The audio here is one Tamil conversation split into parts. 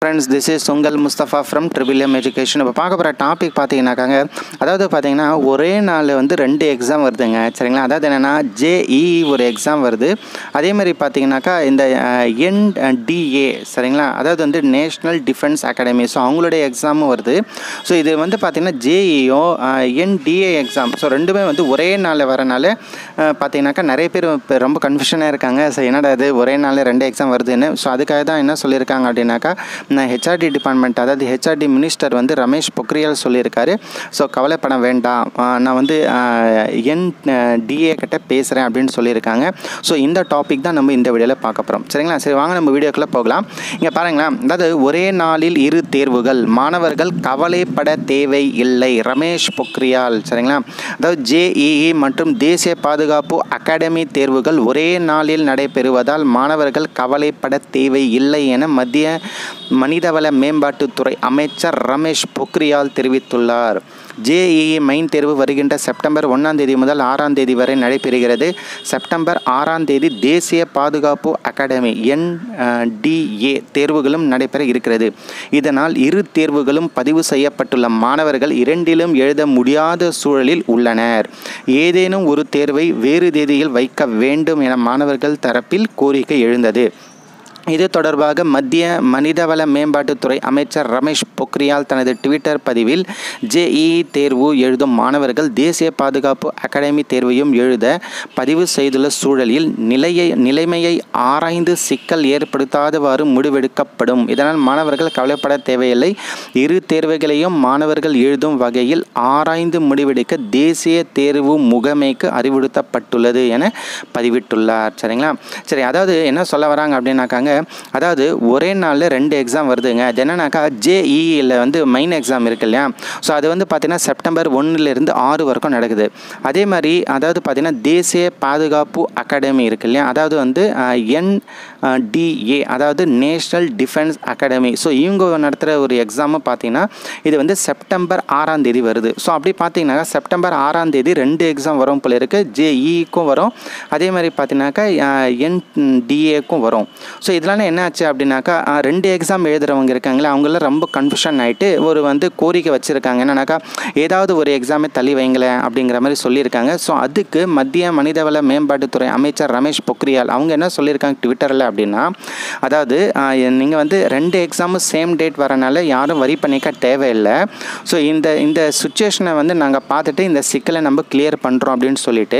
ஃப்ரெண்ட்ஸ் திஸ் இஸ் உங்கள் Mustafa from triple M education இப்போ பார்க்க போகிற டாபிக் பார்த்தீங்கன்னாக்காங்க அதாவது பார்த்தீங்கன்னா ஒரே நாள் வந்து ரெண்டு எக்ஸாம் வருதுங்க சரிங்களா அதாவது என்னென்னா ஜேஇ ஒரு எக்ஸாம் வருது அதே மாதிரி பார்த்தீங்கன்னாக்கா இந்த என்டிஏ சரிங்களா அதாவது வந்து நேஷ்னல் டிஃபென்ஸ் அகாடமி ஸோ அவங்களுடைய எக்ஸாமும் வருது ஸோ இது வந்து பார்த்தீங்கன்னா ஜேஇஓ என்டிஏ எக்ஸாம் ஸோ ரெண்டுமே வந்து ஒரே நாளில் வரனால அஹ், பார்த்தீங்கன்னாக்கா நிறைய பேர் இப்போ ரொம்ப கன்ஃபியூஷனாக இருக்காங்க ஸோ என்னடா இது ஒரே நாளில் ரெண்டு எக்ஸாம் வருதுன்னு ஸோ அதுக்காக தான் என்ன சொல்லியிருக்காங்க அப்படின்னாக்கா நான் ஹெச்ஆர்டி டிபார்ட்மெண்ட் அதாவது ஹெச்ஆர்டி மினிஸ்டர் வந்து ரமேஷ் பொக்ரியால் சொல்லியிருக்காரு ஸோ கவலைப்பட வேண்டாம் ஆஹ் நான் வந்து என் டிஏ கிட்ட பேசுகிறேன் அப்படின்னு சொல்லியிருக்காங்க ஸோ இந்த டாபிக் தான் நம்ம இந்த வீடியோவில் பார்க்க போகிறோம் சரிங்களா சரி வாங்க நம்ம வீடியோக்குள்ளே போகலாம் இங்கே பாருங்களேன் அதாவது ஒரே நாளில் இரு தேர்வுகள் மாணவர்கள் கவலைப்பட தேவை இல்லை ரமேஷ் பொக்ரியால் சரிங்களா அதாவது ஜேஇஇ மற்றும் தேசிய பாதுகாப்பு அகாடமி தேர்வுகள் ஒரே நாளில் நடைபெறுவதால் மாணவர்கள் கவலைப்பட தேவை இல்லை என மத்திய மனிதவள மேம்பாட்டுத்துறை அமைச்சர் ரமேஷ் பொக்ரியால் தெரிவித்துள்ளார் ஜேஇஇ மெயின் தேர்வு வருகின்ற செப்டம்பர் ஒன்றாம் தேதி முதல் ஆறாம் தேதி வரை நடைபெறுகிறது செப்டம்பர் ஆறாம் தேதி தேசிய பாதுகாப்பு அகாடமி என்டிஏ தேர்வுகளும் நடைபெற இருக்கிறது இதனால் இரு தேர்வுகளும் பதிவு செய்யப்பட்டுள்ள மாணவர்கள் இரண்டிலும் எழுத முடியாத சூழலில் உள்ளனர் ஏதேனும் ஒரு தேர்வை வேறு தேதியில் வைக்க வேண்டும் என மாணவர்கள் தரப்பில் கோரிக்கை எழுந்தது இது தொடர்பாக மத்திய மனிதவள மேம்பாட்டுத்துறை அமைச்சர் ரமேஷ் பொக்ரியால் தனது ட்விட்டர் பதிவில் ஜேஇ தேர்வு எழுதும் மாணவர்கள் தேசிய பாதுகாப்பு அகாடமி தேர்வையும் எழுத பதிவு செய்துள்ள சூழலில் நிலையை நிலைமையை ஆராய்ந்து சிக்கல் ஏற்படுத்தாதவாறு முடிவெடுக்கப்படும் இதனால் மாணவர்கள் கவலைப்பட தேவையில்லை இரு தேர்வுகளையும் மாணவர்கள் எழுதும் வகையில் ஆராய்ந்து முடிவெடுக்க தேசிய தேர்வு முகமைக்கு அறிவுறுத்தப்பட்டுள்ளது என பதிவிட்டுள்ளார் சரிங்களா சரி அதாவது என்ன சொல்ல வராங்க அப்படின்னாக்காங்க அதாவது ஒரே நாளில் ரெண்டு எக்ஸாம் வருதுங்க அது என்னன்னாக்கா ஜேஇயில் வந்து மெயின் எக்ஸாம் இருக்கு இல்லையா ஸோ அது வந்து பார்த்தீங்கன்னா செப்டம்பர் ஒன்றுலேருந்து ஆறு வரைக்கும் நடக்குது அதே மாதிரி அதாவது பார்த்தீங்கன்னா தேசிய பாதுகாப்பு அகாடமி இருக்கு இல்லையா அதாவது வந்து என் டிஏ அதாவது நேஷ்னல் டிஃபென்ஸ் அகாடமி ஸோ இவங்க நடத்துகிற ஒரு எக்ஸாமும் பார்த்தீங்கன்னா இது வந்து செப்டம்பர் ஆறாம் தேதி வருது ஸோ அப்படி பார்த்தீங்கன்னாக்கா செப்டம்பர் ஆறாம் தேதி ரெண்டு எக்ஸாம் வரும் போல இருக்குது ஜேஇக்கும் வரும் அதே மாதிரி பார்த்தீங்கன்னாக்கா என்டிஏக்கும் வரும் ஸோ இதனால என்ன ஆச்சு அப்படின்னாக்கா அஹ், ரெண்டு எக்ஸாம் எழுதுறவங்க இருக்காங்களே அவங்களாம் ரொம்ப கன்ஃபியூஷன் ஆகிட்டு ஒரு வந்து கோரிக்கை வச்சுருக்காங்க என்னன்னாக்கா ஏதாவது ஒரு எக்ஸாமே தள்ளி வைங்களேன் அப்படிங்கிற மாதிரி சொல்லியிருக்காங்க ஸோ அதுக்கு மத்திய மனிதவள மேம்பாட்டுத்துறை அமைச்சர் ரமேஷ் பொக்ரியால் அவங்க என்ன சொல்லியிருக்காங்க ட்விட்டரில் அப்படின்னா அதாவது நீங்கள் வந்து ரெண்டு எக்ஸாமும் சேம் டேட் வரனால யாரும் வரி பண்ணிக்க தேவையில்லை ஸோ இந்த இந்த சுச்சுவேஷனை வந்து நாங்கள் பார்த்துட்டு இந்த சிக்கலை நம்ம கிளியர் பண்ணுறோம் அப்படின்னு சொல்லிட்டு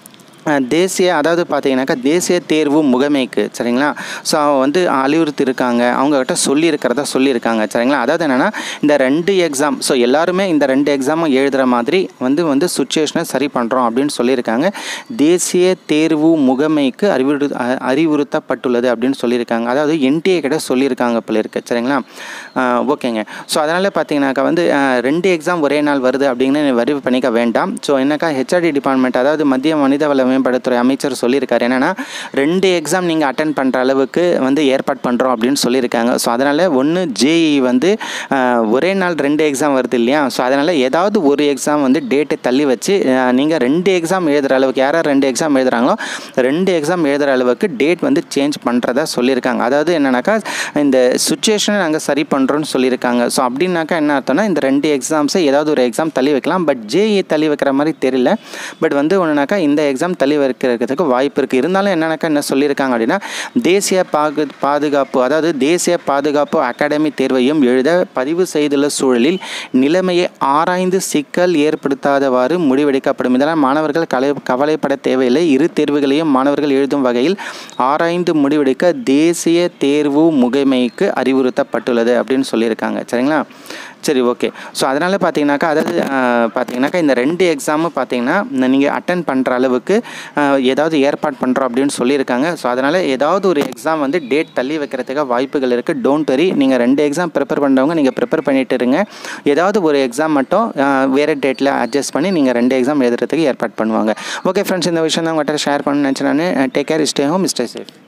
அஹ் தேசிய அதாவது பார்த்தீங்கன்னாக்கா தேசிய தேர்வு முகமைக்கு சரிங்களா ஸோ வந்து அழிவுறுத்தி இருக்காங்க அவங்கக்கிட்ட சொல்லியிருக்கிறதா சொல்லியிருக்காங்க சரிங்களா அதாவது என்னென்னா இந்த ரெண்டு எக்ஸாம் ஸோ எல்லாருமே இந்த ரெண்டு எக்ஸாமும் எழுதுகிற மாதிரி வந்து வந்து சுச்சுவேஷனை சரி பண்ணுறோம் அப்படின்னு சொல்லியிருக்காங்க தேசிய தேர்வு முகமைக்கு அறிவுறு அ- அறிவுறுத்தப்பட்டுள்ளது அப்படின்னு சொல்லியிருக்காங்க அதாவது என்டிஏ கிட்ட சொல்லியிருக்காங்க போல இருக்கு சரிங்களா அஹ் ஓகேங்க ஸோ அதனால் பார்த்தீங்கன்னாக்கா வந்து அஹ் ரெண்டு எக்ஸாம் ஒரே நாள் வருது அப்படின்னு வரி பண்ணிக்க வேண்டாம் ஸோ என்னக்கா ஹெச்ஆர்டி டிபார்ட்மெண்ட் அதாவது மத்திய மனிதவள மேம்பாட்டுத்துறை அமைச்சர் சொல்லியிருக்காரு என்னென்னா ரெண்டு எக்ஸாம் நீங்கள் அட்டன் பண்ணுற அளவுக்கு வந்து ஏற்பாடு பண்ணுறோம் அப்படின்னு சொல்லியிருக்காங்க ஸோ அதனால் ஒன்று ஜேஇ வந்து அஹ், ஒரே நாள் ரெண்டு எக்ஸாம் வருது இல்லையா ஸோ அதனால் ஏதாவது ஒரு எக்ஸாம் வந்து டேட்டை தள்ளி வச்சு நீங்கள் ரெண்டு எக்ஸாம் எழுதுகிற அளவுக்கு யார் யார் ரெண்டு எக்ஸாம் எழுதுகிறாங்களோ ரெண்டு எக்ஸாம் எழுதுகிற அளவுக்கு டேட் வந்து சேஞ்ச் பண்ணுறதா சொல்லியிருக்காங்க அதாவது என்னன்னாக்கா இந்த சுச்சுவேஷனை நாங்கள் சரி பண்ணுறோன்னு சொல்லியிருக்காங்க ஸோ அப்படின்னாக்கா என்ன அர்த்தம்னா இந்த ரெண்டு எக்ஸாம்ஸை ஏதாவது ஒரு எக்ஸாம் தள்ளி வைக்கலாம் பட் ஜேஇ தள்ளி வைக்கிற மாதிரி தெரியல பட் வந்து ஒன்றுனாக்கா இந்த எக்ஸாம் தள்ளி வைக்கிறதுக்கு வாய்ப்பு இருக்குது இருந்தாலும் என்னன்னாக்கா என்ன சொல்லியிருக்காங்க அப்படின்னா தேசிய பாகு பாதுகாப்பு அதாவது தேசிய பாதுகாப்பு அகாடமி தேர்வையும் எழுத பதிவு செய்துள்ள சூழலில் நிலைமையை ஆராய்ந்து சிக்கல் ஏற்படுத்தாதவாறு முடிவெடுக்கப்படும் இதனால் மாணவர்கள் கலை கவலைப்பட தேவையில்லை இரு தேர்வுகளையும் மாணவர்கள் எழுதும் வகையில் ஆராய்ந்து முடிவெடுக்க தேசிய தேர்வு முகமைக்கு அறிவுறுத்தப்பட்டுள்ளது அப்படின்னு சொல்லியிருக்காங்க சரிங்களா சரி ஓகே ஸோ அதனால் பார்த்தீங்கன்னாக்கா அதாவது அஹ், பார்த்தீங்கன்னாக்கா இந்த ரெண்டு எக்ஸாமும் பார்த்தீங்கன்னா நீங்கள் அட்டன் பண்ணுற அளவுக்கு அஹ், ஏதாவது ஏற்பாடு பண்ணுறோம் அப்படின்னு சொல்லியிருக்காங்க ஸோ அதனால் ஏதாவது ஒரு எக்ஸாம் வந்து டேட் தள்ளி வைக்கிறதுக்கு வாய்ப்புகள் இருக்குது டோன்ட் வரி நீங்கள் ரெண்டு எக்ஸாம் ப்ரிப்பேர் பண்ணுறவங்க நீங்கள் ப்ரிப்பேர் பண்ணிட்டு இருங்க ஏதாவது ஒரு எக்ஸாம் மட்டும் அஹ், வேறு டேட்டில் அட்ஜஸ்ட் பண்ணி நீங்கள் ரெண்டு எக்ஸாம் எழுதுறதுக்கு ஏற்பாடு பண்ணுவாங்க ஓகே ஃப்ரெண்ட்ஸ் இந்த விஷயம் தான் உங்கள்கிட்ட ஷேர் பண்ணணும்னு நினச்சேன் நான் take care stay home stay safe